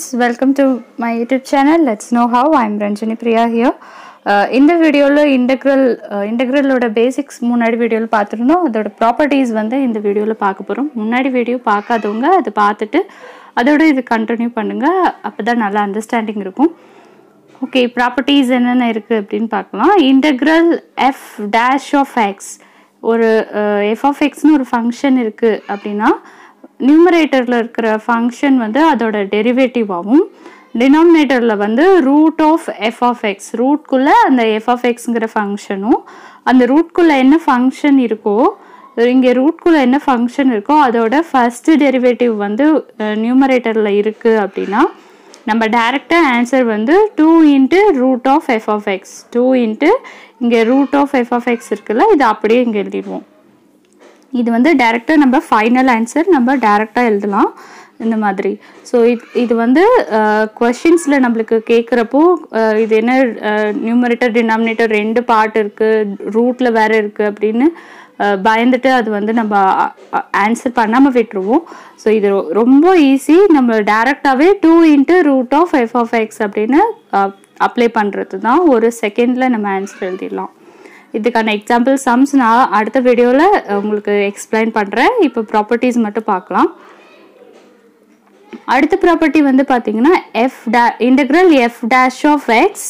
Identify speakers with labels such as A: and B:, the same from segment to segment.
A: friends, welcome to my YouTube channel. Let's know how. I'm Ranjani Priya here. Uh, இந்த வீடியோவில் integral இன்டெக்ரலோட basics முன்னாடி வீடியோவில் பார்த்துருந்தோம் அதோட ப்ராப்பர்ட்டிஸ் வந்து இந்த வீடியோவில் பார்க்க போகிறோம் முன்னாடி வீடியோ பார்க்காதவங்க அது பார்த்துட்டு அதோட இது கண்டினியூ பண்ணுங்கள் அப்போ தான் நல்லா அண்டர்ஸ்டாண்டிங் இருக்கும் ஓகே ப்ராப்பர்ட்டிஸ் என்னென்ன இருக்குது அப்படின்னு பார்க்கலாம் integral F dash of X ஒரு எஃப் ஆஃப் எக்ஸ்னு ஒரு ஃபங்க்ஷன் இருக்குது அப்படின்னா நியூமரேட்டரில் இருக்கிற ஃபங்க்ஷன் வந்து அதோட டெரிவேட்டிவாகவும் டினாமினேட்டரில் வந்து root of F of X ரூட்குள்ளே அந்த எஃப் ஆஃப் எக்ஸுங்கிற ஃபங்க்ஷனும் அந்த ரூட்குள்ளே என்ன ஃபங்க்ஷன் இருக்கோ இங்கே ரூட்குள்ளே என்ன ஃபங்க்ஷன் இருக்கோ அதோட ஃபஸ்ட்டு டெரிவேட்டிவ் வந்து நியூமரேட்டரில் இருக்குது அப்படின்னா நம்ம டேரெக்டாக ஆன்சர் வந்து two into root of F of X two into இங்கே root of F of X இருக்குல்ல இது அப்படியே இங்கே எழுதிடுவோம் இது வந்து டேரெக்டாக நம்ம ஃபைனல் ஆன்சர் நம்ம டேரெக்டாக எழுதலாம் இந்த மாதிரி ஸோ இது இது வந்து கொஷின்ஸில் நம்மளுக்கு கேட்குறப்போ இது என்ன நியூமரேட்டர் டினாமினேட்டர் ரெண்டு பார்ட் இருக்குது ரூட்டில் வேறு இருக்குது அப்படின்னு பயந்துட்டு அது வந்து நம்ம ஆன்சர் பண்ணாமல் விட்டுருவோம் ஸோ இது ரொம்ப ஈஸி நம்ம டேரெக்டாகவே two into root of F of X அப்படின்னு அப்ளை பண்ணுறது தான் ஒரு செகண்டில் நம்ம ஆன்சர் எழுதிடலாம் இதுக்கான எக்ஸாம்பிள் சம்ஸ் நான் அடுத்த வீடியோவில் உங்களுக்கு எக்ஸ்பிளைன் பண்ணுறேன் இப்போ ப்ராப்பர்ட்டிஸ் மட்டும் பார்க்கலாம் அடுத்த ப்ராப்பர்ட்டி வந்து பார்த்தீங்கன்னா F the integral F dash of X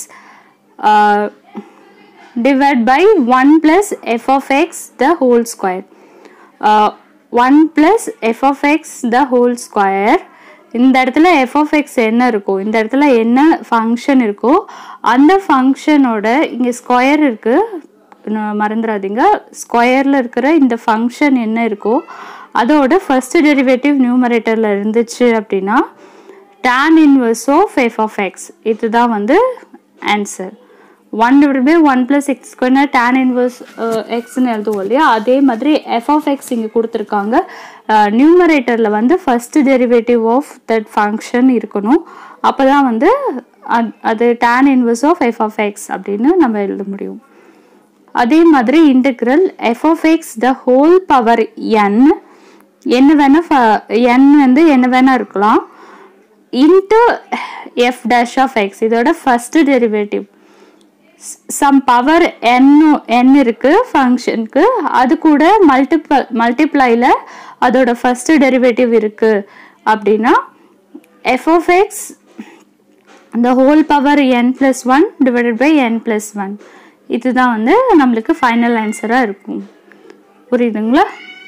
A: divide by one plus F of X the whole square one plus F of X the whole square இந்த இடத்துல எஃப் ஆஃப் எக்ஸ் என்ன இருக்கோ இந்த இடத்துல என்ன ஃபங்க்ஷன் இருக்கோ அந்த ஃபங்க்ஷனோட இங்கே ஸ்கொயர் இருக்குது மறந்துடாதீங்க ஸ்கொயரில் இருக்கிற இந்த ஃபங்க்ஷன் என்ன இருக்கோ அதோட ஃபர்ஸ்ட் டெரிவேட்டிவ் நியூமரேட்டரில் இருந்துச்சு அப்படின்னா tan inverse of F of X இதுதான் வந்து answer one divide by one plus X ஸ்கொயர்னா டேன் இன்வர்ஸ் எக்ஸ்னு எழுதுவோம் இல்லையா அதே மாதிரி எஃப் ஆஃப் எக்ஸ் இங்கே கொடுத்துருக்காங்க நியூமரேட்டரில் வந்து first derivative of that function இருக்கணும் அப்போ தான் வந்து அது tan inverse of F of X அப்படின்னு நம்ம எழுத முடியும் அதே மாதிரி integral F of X the whole power N என்ன வேணால் என் வந்து என்ன வேணால் இருக்கலாம் into F dash of X இதோட first derivative some power N N இருக்குது ஃபங்க்ஷனுக்கு அது கூட மல்டிப்ள மல்டிப்ளைல அதோட ஃபஸ்ட்டு டெரிவேட்டிவ் இருக்குது அப்படின்னா F of X the whole power n plus 1 divided by n plus 1 இதுதான் வந்து நம்மளுக்கு ஃபைனல் ஆன்சராக இருக்கும் புரியுதுங்களா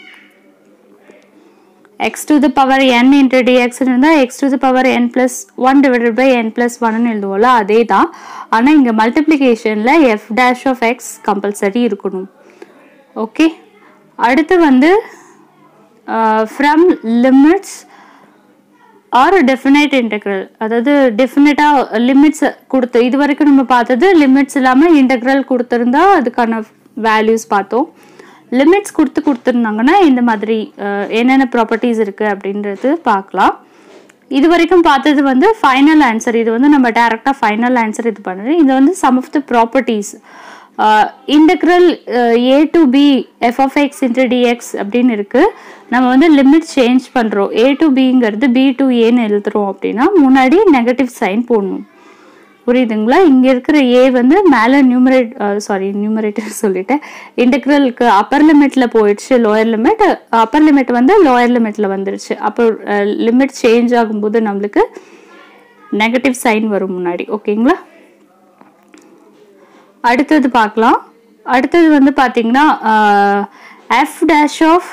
A: X to the power N into DX இருந்தால் X to the power N plus one divided by N plus ஒன்னு எழுதுவோம்ல அதே தான் ஆனால் இங்கே மல்டிப்ளிகேஷனில் F dash of X compulsory இருக்கணும் ஓகே அடுத்து வந்து from limits or definite integral அதாவது டெஃபினட்டாக லிமிட்ஸ் கொடுத்து இது வரைக்கும் நம்ம பார்த்தது லிமிட்ஸ் இல்லாமல் இன்டெக்ரல் கொடுத்துருந்தா அதுக்கான வேல்யூஸ் பார்த்தோம் லிமிட்ஸ் கொடுத்து கொடுத்துருந்தாங்கன்னா இந்த மாதிரி என்னென்ன ப்ராப்பர்ட்டிஸ் இருக்குது அப்படின்றது பார்க்கலாம் இது வரைக்கும் பார்த்தது வந்து ஃபைனல் ஆன்சர் இது வந்து நம்ம டேரெக்டாக ஃபைனல் ஆன்சர் இது பண்ணுறோம் இது வந்து sum of the properties integral A to P F of X into dx அப்படின்னு இருக்குது நம்ம வந்து லிமிட் சேஞ்ச் பண்ணுறோம் ஏ டு பிங்கிறது பி டு ஏன்னு எழுதுறோம் அப்படின்னா முன்னாடி நெகட்டிவ் சைன் போடணும் புரியுதுங்களா இங்கே இருக்கிற ஏ வந்து மேலே நியூமரேட் சாரி நியூமரேட்டர் சொல்லிட்டேன் இன்டெக்ரலுக்கு அப்பர் லிமிட்டில் போயிடுச்சு லோயர் லிமிட் அப்பர் லிமிட் வந்து லோயர் லிமிட்டில் வந்துருச்சு அப்போ லிமிட் சேஞ்ச் ஆகும்போது நம்மளுக்கு நெகட்டிவ் சைன் வரும் முன்னாடி ஓகேங்களா அடுத்தது பார்க்கலாம் அடுத்தது வந்து பார்த்தீங்கன்னா F dash of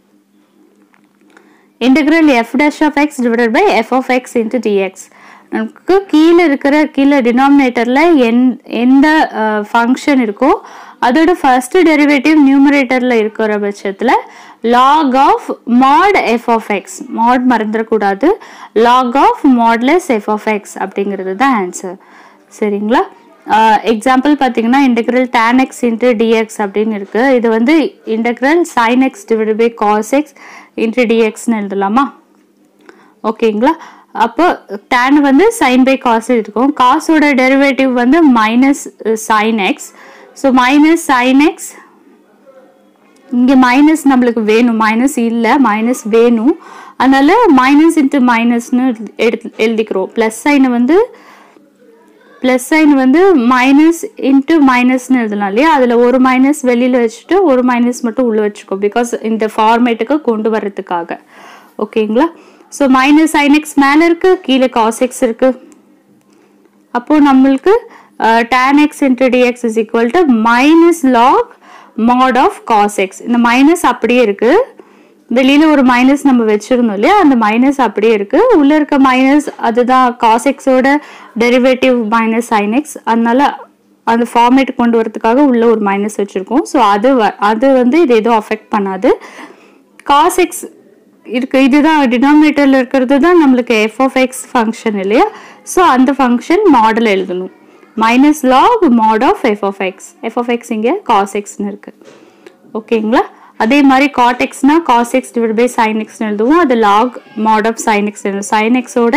A: integral F dash of X divided by F of X into DX நமக்கு கீழே இருக்கிற கீழே டினாமினேட்டரில் என் எந்த ஃபங்க்ஷன் இருக்கோ அதோட ஃபர்ஸ்ட் டெரிவேட்டிவ் நியூமரேட்டரில் இருக்கிற பட்சத்தில் log of mod F of X mod மறந்துடக்கூடாது லாக் ஆஃப் மாட்லெஸ் எஃப் ஆஃப் எக்ஸ் அப்படிங்கிறது தான் ஆன்சர் சரிங்களா எக்ஸாம்பிள் பார்த்தீங்கன்னா integral tan X into dx அப்படின்னு இருக்குது இது வந்து integral sine X divide by cos X into டிஎக்ஸ்னு எழுதலாமா ஓகேங்களா அப்போ டேன் வந்து சைன் பை காஸ் இருக்கும் காசோட டெரிவேட்டிவ் வந்து minus sine x so minus sine x இங்கே மைனஸ் நம்மளுக்கு வேணும் மைனஸ் இல்லை மைனஸ் வேணும் அதனால மைனஸ் இன்ட்டு மைனஸ்னு எடுத்து எழுதிக்கிறோம் ப்ளஸ் சைனை வந்து ப்ளஸ் சைன் வந்து மைனஸ் இன்ட்டு மைனஸ்னு எழுதலாம் இல்லையா அதில் ஒரு மைனஸ் வெளியில் வச்சுட்டு ஒரு மைனஸ் மட்டும் உள்ளே வச்சுக்கோ பிகாஸ் இந்த ஃபார்மேட்டுக்கு கொண்டு வர்றதுக்காக ஓகேங்களா ஸோ மைனஸ் சைனெக்ஸ் மேலே இருக்குது கீழே காசெக்ஸ் இருக்குது அப்போது நம்மளுக்கு tan x into dx is equal to minus log mod of cos x இந்த மைனஸ் அப்படியே இருக்கு வெளியில ஒரு மைனஸ் நம்ம வச்சிருந்தோம் இல்லையா அந்த மைனஸ் அப்படியே இருக்கு உள்ள இருக்க மைனஸ் அதுதான் cos x ஓட டெரிவேட்டிவ் மைனஸ் sin x அதனால அந்த ஃபார்மேட் கொண்டு வரதுக்காக உள்ள ஒரு மைனஸ் வச்சிருக்கோம் ஸோ அது வ- அது வந்து இது எதுவும் அஃபெக்ட் பண்ணாது cos x இருக்கு இதுதான் டினாமினேட்டர்ல இருக்கிறது தான் நம்மளுக்கு எஃப் ஆஃப் எக்ஸ் ஃபங்க்ஷன் இல்லையா ஸோ அந்த ஃபங்க்ஷன் மாடல் எழுதணும் minus log mod of F of x f of x இங்கே காஸ் எக்ஸ்னு இருக்கு ஓகேங்களா அதே மாதிரி காட் எக்ஸ்னா cos x divide by sine எக்ஸ்னு எழுதுவோம் அது log mod of sine x எழுதும் சைன் எக்ஸோட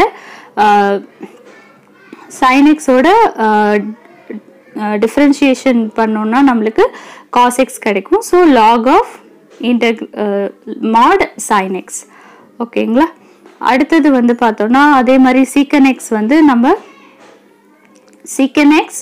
A: சைன் எக்ஸோட டிஃப்ரென்ஷியேஷன் பண்ணோம்னா நம்மளுக்கு காஸ் எக்ஸ் கிடைக்கும் ஸோ லாக் ஆஃப் இன்டெக் மாட் சைன் எக்ஸ் ஓகேங்களா அடுத்தது வந்து பார்த்தோம்னா அதே மாதிரி சீக்கன் எக்ஸ் வந்து நம்ம secant x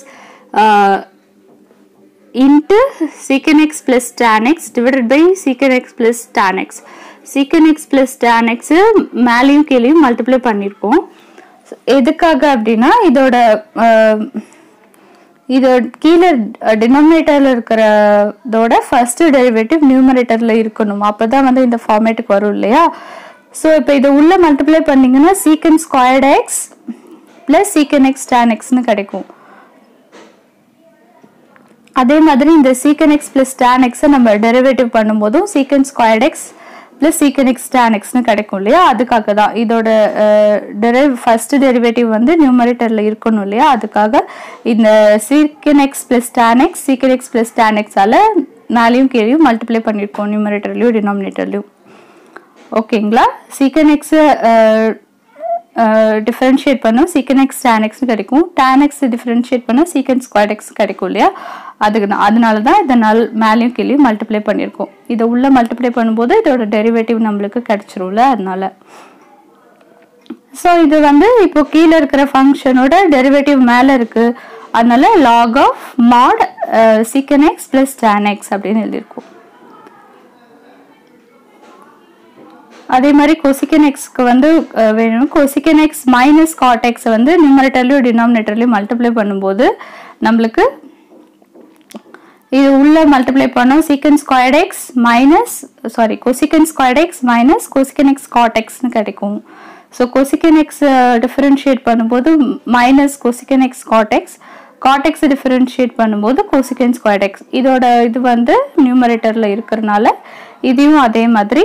A: into secant x plus tan x divided by secant x plus tan x secant x plus tan x மேலேயும் கீழேயும் மல்டிப்ளை பண்ணியிருக்கோம் எதுக்காக அப்படின்னா இதோட அஹ், இது கீழே டினாமினேட்டரில் இருக்கிறதோட ஃபர்ஸ்ட் டெரிவேட்டிவ் நியூமரேட்டரில் இருக்கணும் அப்போ தான் வந்து இந்த ஃபார்மேட்டுக்கு வரும் இல்லையா ஸோ இப்போ இதை உள்ள மல்டிப்ளை பண்ணீங்கன்னா secant squared x plus secant x tan எக்ஸ்னு கிடைக்கும் அதே மாதிரி இந்த சீக்கன் எக்ஸ் ப்ளஸ் டேன் எக்ஸை நம்ம டெரிவேட்டிவ் பண்ணும்போதும் secant squared x plus secant x tan எக்ஸ்னு கிடைக்கும் இல்லையா அதுக்காக தான் இதோட டெரிவ் ஃபர்ஸ்ட் டெரிவேட்டிவ் வந்து நியூமரேட்டரில் இருக்கணும் இல்லையா அதுக்காக இந்த secant x plus tan x secant x plus tan எக்ஸால் மேலேயும் கீழேயும் மல்டிப்ளை பண்ணியிருக்கோம் நியூமரேட்டர்லையும் டினாமினேட்டர்லையும் ஓகேங்களா சீக்கன் எக்ஸ் டிஃப்ரென்ஷியேட் பண்ணோம் சீக்கன் எக்ஸ் டேன் எக்ஸ் கிடைக்கும் டேன் எக்ஸ் டிஃப்ரென்ஷியேட் பண்ணால் சீக்கன் ஸ்கொயர் எக்ஸ் கிடைக்கும் இல்லையா அதுக்கு தான் அதனால தான் இதை நாள் மேலேயும் கீழேயும் மல்டிப்ளை பண்ணியிருக்கோம் இதை உள்ள மல்டிப்ளை பண்ணும்போது இதோட டெரிவேட்டிவ் நம்மளுக்கு கிடைச்சிரும்ல அதனால ஸோ இது வந்து இப்போ கீழே இருக்கிற ஃபங்க்ஷனோட டெரிவேட்டிவ் மேலே இருக்கு அதனால லாக் ஆஃப் மாட் சீக்கன் எக்ஸ் பிளஸ் டேன் எக்ஸ் அப்படின்னு எழுதியிருக்கோம் அதே மாதிரி கொசிக்கன் எக்ஸ்க்கு வந்து அஹ், வேணும் cosecant x minus cot x வந்து நியூமரேட்டர்லையும் டினாமினேட்டர்லையும் மல்டிப்ளை பண்ணும்போது நம்மளுக்கு இது உள்ள மல்டிப்ளை பண்ணோம் secant squared x minus sorry cosecant squared x minus cosecant x cot எக்ஸ்னு கிடைக்கும் ஸோ கொசிக்கன் எக்ஸ் டிஃபரன்ஷியேட் பண்ணும்போது minus cosecant x cot x cot x differentiate பண்ணும்போது கொசிக்கன் ஸ்கொயர்ட் எக்ஸ் இதோட இது வந்து நியூமரேட்டரில் இருக்கிறனால இதையும் அதே மாதிரி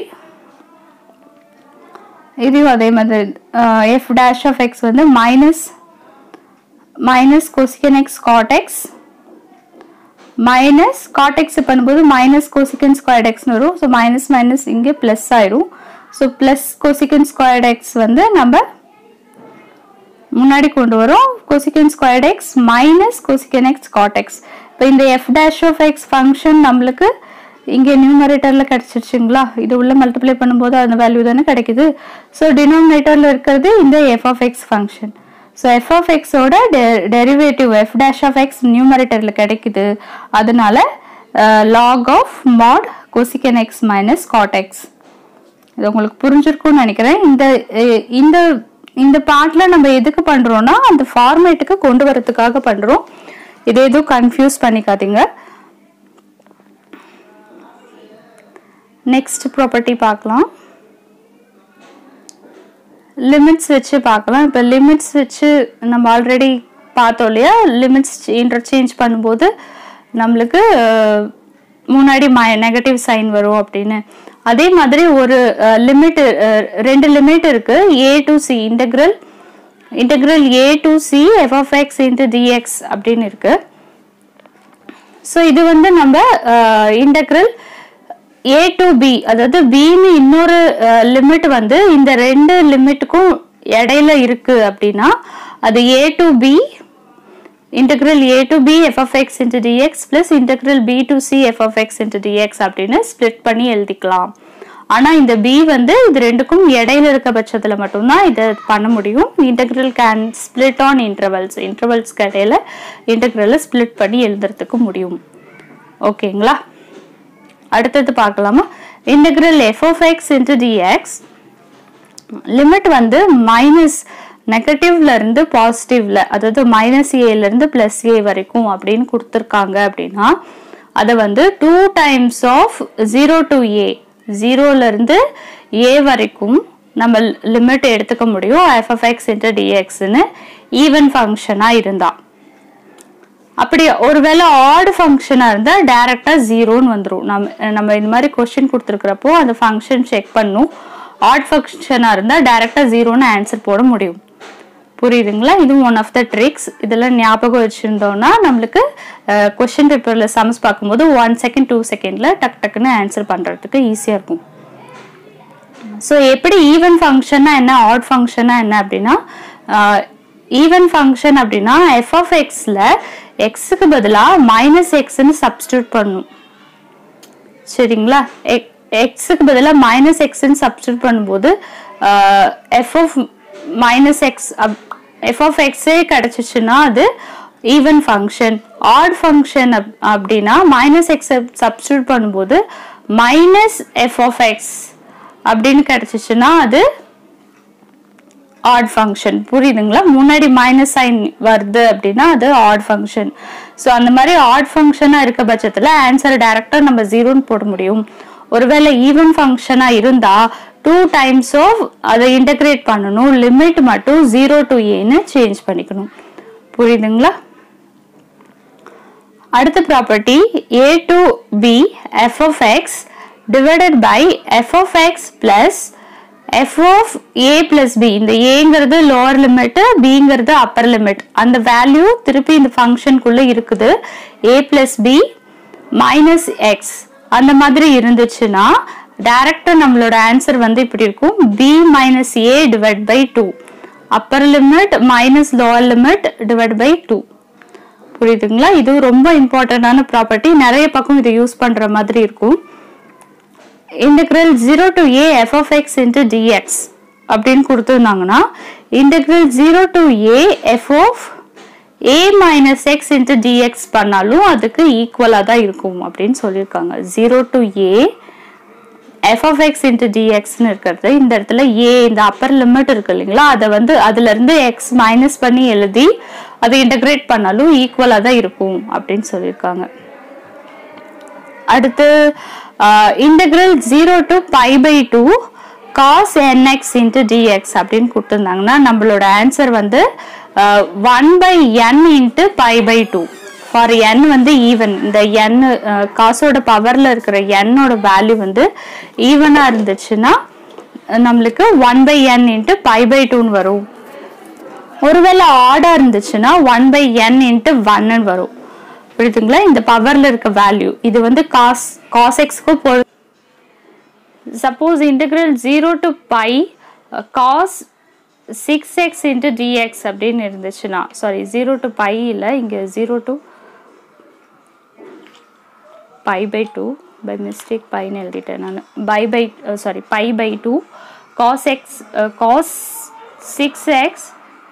A: இதையும் அதே மாதிரி எஃப் டேஷ் ஆஃப் எக்ஸ் வந்து minus minus cosecant x cot x minus cot x பண்ணும்போது மைனஸ் கோசிகன் ஸ்கொயர்ட் எக்ஸ்னு வரும் ஸோ மைனஸ் மைனஸ் இங்கே ப்ளஸ் ஆயிரும் so plus cosecant squared x வந்து நம்ம முன்னாடி கொண்டு வரோம் cosecant squared x minus cosecant x cot x இப்போ இந்த f dash of x function நம்மளுக்கு இங்கே நியூமரேட்டரில் கிடச்சிருச்சுங்களா இது உள்ள மல்டிப்ளை பண்ணும்போது அந்த வேல்யூ தானே கிடைக்குது ஸோ டினாமினேட்டரில் இருக்கிறது இந்த f of x function so f of எக்ஸோட derivative f dash of x நியூமரேட்டரில் கிடைக்குது அதனால log of mod cosecant x minus cot x இது உங்களுக்கு புரிஞ்சிருக்கும்னு நினைக்கிறேன் இந்த அஹ், இந்த இந்த பார்ட்ல நம்ம எதுக்கு பண்றோம்னா அந்த ஃபார்மேட்டுக்கு கொண்டு வரதுக்காக பண்றோம் இது எதுவும் கன்ஃபியூஸ் பண்ணிக்காதீங்க நெக்ஸ்ட் ப்ராப்பர்ட்டி பார்க்கலாம் லிமிட்ஸ் வச்சு பார்க்கலாம் இப்போ லிமிட்ஸ் வச்சு நம்ம ஆல்ரெடி பார்த்தோம் இல்லையா லிமிட்ஸ் இன்டர்சேஞ்ச் பண்ணும்போது நம்மளுக்கு அஹ், முன்னாடி மை நெகட்டிவ் சைன் வரும் அப்படின்னு அதே மாதிரி ஒரு லிமிட் ரெண்டு லிமிட் இருக்கு a to c integral integral A to c f of X into dx அப்படின்னு இருக்கு ஸோ இது வந்து நம்ம இன்டெக்ரல் ஏ டு பி அதாவது பின்னு இன்னொரு லிமிட் வந்து இந்த ரெண்டு லிமிட்டுக்கும் இடையில இருக்கு அப்படின்னா அது a to b integral a to b f of x into dx plus integral b to c f of x into dx அப்படின்னு ஸ்ப்ளிட் பண்ணி எழுதிக்கலாம் ஆனால் இந்த b வந்து இது ரெண்டுக்கும் இடையில இருக்க பட்சத்தில் மட்டும்தான் இதை பண்ண முடியும் integral can split on intervals இன்டர்வல்ஸ்க்கு இடையில இன்டெக்ரலை ஸ்ப்ளிட் பண்ணி எழுதுறதுக்கு முடியும் ஓகேங்களா அடுத்தது பார்க்கலாமா integral F of X into dx limit வந்து மைனஸ் நெகட்டிவ்ல இருந்து பாசிட்டிவ்ல அதாவது மைனஸ் ஏல இருந்து பிளஸ் ஏ வரைக்கும் அப்படின்னு கொடுத்துருக்காங்க அப்படின்னா அதை வந்து two times of zero to a ஜீரோல இருந்து ஏ வரைக்கும் நம்ம லிமிட் எடுத்துக்க முடியும் எஃப் எஃப் எக்ஸ் இன்ட்டு டிஎக்ஸ்னு ஈவன் ஃபங்க்ஷனாக இருந்தா அப்படி ஒருவேளை ஆட் ஃபங்க்ஷனாக இருந்தால் டேரெக்டாக ஜீரோன்னு வந்துடும் நம்ம நம்ம இந்த மாதிரி கொஸ்டின் கொடுத்துருக்கிறப்போ அந்த ஃபங்க்ஷன் செக் பண்ணும் ஆட் ஃபங்க்ஷனாக இருந்தால் டேரெக்டாக ஜீரோன்னு ஆன்சர் போட முடியும் புரியுதுங்களா இதுவும் ஒன் ஆஃப் த ட்ரிக்ஸ் இதெல்லாம் ஞாபகம் வச்சுருந்தோம்னா நம்மளுக்கு கொஷின் பேப்பரில் சம்ஸ் பார்க்கும்போது ஒன் செகண்ட் டூ செகண்டில் டக் டக்குன்னு ஆன்சர் பண்ணுறதுக்கு ஈஸியாக இருக்கும் ஸோ எப்படி ஈவன் ஃபங்க்ஷன்னா என்ன ஆட் ஃபங்க்ஷனா என்ன அப்படின்னா ஈவன் ஃபங்க்ஷன் அப்படின்னா எஃப் ஆஃப் எக்ஸில் எக்ஸுக்கு பதிலாக மைனஸ் எக்ஸ்ன்னு சப்ஸ்டியூட் பண்ணும் சரிங்களா எக் எக்ஸுக்கு பதிலாக மைனஸ் எக்ஸ்ன்னு சப்ஸ்டியூட் பண்ணும்போது f of minus x f of எக்ஸே கிடச்சிச்சுன்னா அது ஈவன் ஃபங்க்ஷன் ஆட் ஃபங்க்ஷன் அப் அப்படின்னா மைனஸ் எக்ஸ் சப்ஸ்டியூட் பண்ணும்போது மைனஸ் எஃப் ஆஃப் எக்ஸ் அப்படின்னு கிடச்சிச்சுன்னா அது ஆட் ஃபங்க்ஷன் புரியுதுங்களா முன்னாடி மைனஸ் சைன் வருது அப்படின்னா அது ஆட் ஃபங்க்ஷன் ஸோ அந்த மாதிரி ஆட் ஃபங்க்ஷனாக இருக்க பட்சத்தில் ஆன்சர் டைரக்டாக நம்ம ஜீரோன்னு போட முடியும் ஒருவேளை ஈவன் ஃபங்க்ஷனாக இருந்தால் டூ டைம்ஸ் ஆஃப் அதை இன்டகிரேட் பண்ணணும் லிமிட் மட்டும் ஜீரோ டு ஏன்னு சேஞ்ச் பண்ணிக்கணும் புரியுதுங்களா அடுத்த property a to P F of X divided by F of x plus f of a plus b இந்த ஏங்கிறது லோவர் லிமிட் பிங்கிறது அப்பர் லிமிட் அந்த வேல்யூ திருப்பி இந்த ஃபங்க்ஷனுக்குள்ள இருக்குது a plus b minus x அந்த மாதிரி இருந்துச்சுன்னா டைரக்டா நம்மளோட ஆன்சர் வந்து இப்படி இருக்கும் b minus a divide by two upper limit minus lower limit divide by two புரியுதுங்களா இது ரொம்ப இம்பார்ட்டண்டான ப்ராப்பர்ட்டி நிறைய பக்கம் இதை யூஸ் பண்ற மாதிரி இருக்கும் integral zero to a f of X into dx அப்படின்னு கொடுத்துருந்தாங்கன்னா integral zero to a f of a minus x into dx பண்ணாலும் அதுக்கு ஈக்குவலாக தான் இருக்கும் அப்படின்னு சொல்லியிருக்காங்க zero to a f of X into டிஎக்ஸ்னு இருக்கிறது இந்த இடத்துல ஏ இந்த அப்பர் லிமிட் இருக்கு இல்லைங்களா அதை வந்து அதுல இருந்து எக்ஸ் மைனஸ் பண்ணி எழுதி அதை இன்டகிரேட் பண்ணாலும் ஈக்குவலாக தான் இருக்கும் அப்படின்னு சொல்லியிருக்காங்க அடுத்து integral zero to pi by two cos n x into dx அப்படின்னு கொடுத்துருந்தாங்கன்னா நம்மளோட ஆன்சர் வந்து one by n into pi by two for n வந்து ஈவன் இந்த என் காசோட பவர்ல இருக்கிற என்னோட வேல்யூ வந்து ஈவனாக இருந்துச்சுன்னா நம்மளுக்கு one by n into pi by டூன்னு வரும் ஒருவேளை ஆடா இருந்துச்சுன்னா ஒன் பை என் இன்ட்டு ஒன்னு வரும் புரியுதுங்களா இந்த பவர்ல இருக்க வேல்யூ இது வந்து காஸ் காஸ் எக்ஸ்க்கு போ suppose integral zero to pi cos six x into dx அப்படின்னு இருந்துச்சுன்னா சாரி ஜீரோ டு பை இல்லை இங்கே zero to pi by two pi mistake பைன்னு எழுதிட்டேன் நான் pi by sorry pi by two cos x cos six x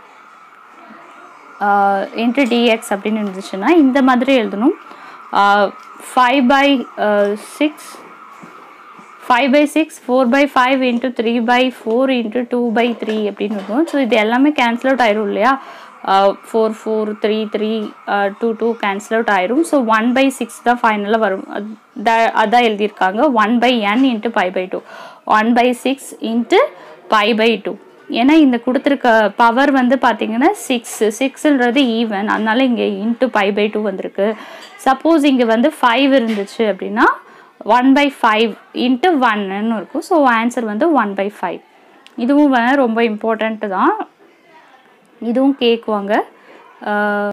A: into dx அப்படின்னு இருந்துச்சுன்னா இந்த மாதிரி எழுதணும் five by six five by six four by five into three by four into two by three அப்படின்னு இருக்கும் ஸோ இது எல்லாமே cancel out ஆயிரும் இல்லையா four four three three two two cancel out ஆயிரும் ஸோ ஒன் பை சிக்ஸ் தான் ஃபைனலாக வரும் அதான் எழுதியிருக்காங்க one by n into pi by two one by six into pi by two ஏன்னா இந்த கொடுத்துருக்க பவர் வந்து பார்த்தீங்கன்னா சிக்ஸ் சிக்ஸ்ன்றது ஈவன் அதனால இங்கே இன்ட்டு பை பை டூ வந்திருக்கு சப்போஸ் இங்கே வந்து ஃபைவ் இருந்துச்சு அப்படின்னா ஒன் பை ஃபைவ் இன்ட்டு ஒன்னு இருக்கும் ஸோ ஆன்சர் வந்து ஒன் பை ஃபைவ் இதுவும் வந்து ரொம்ப இம்பார்ட்டண்ட்டு தான் இதுவும் கேட்குவாங்க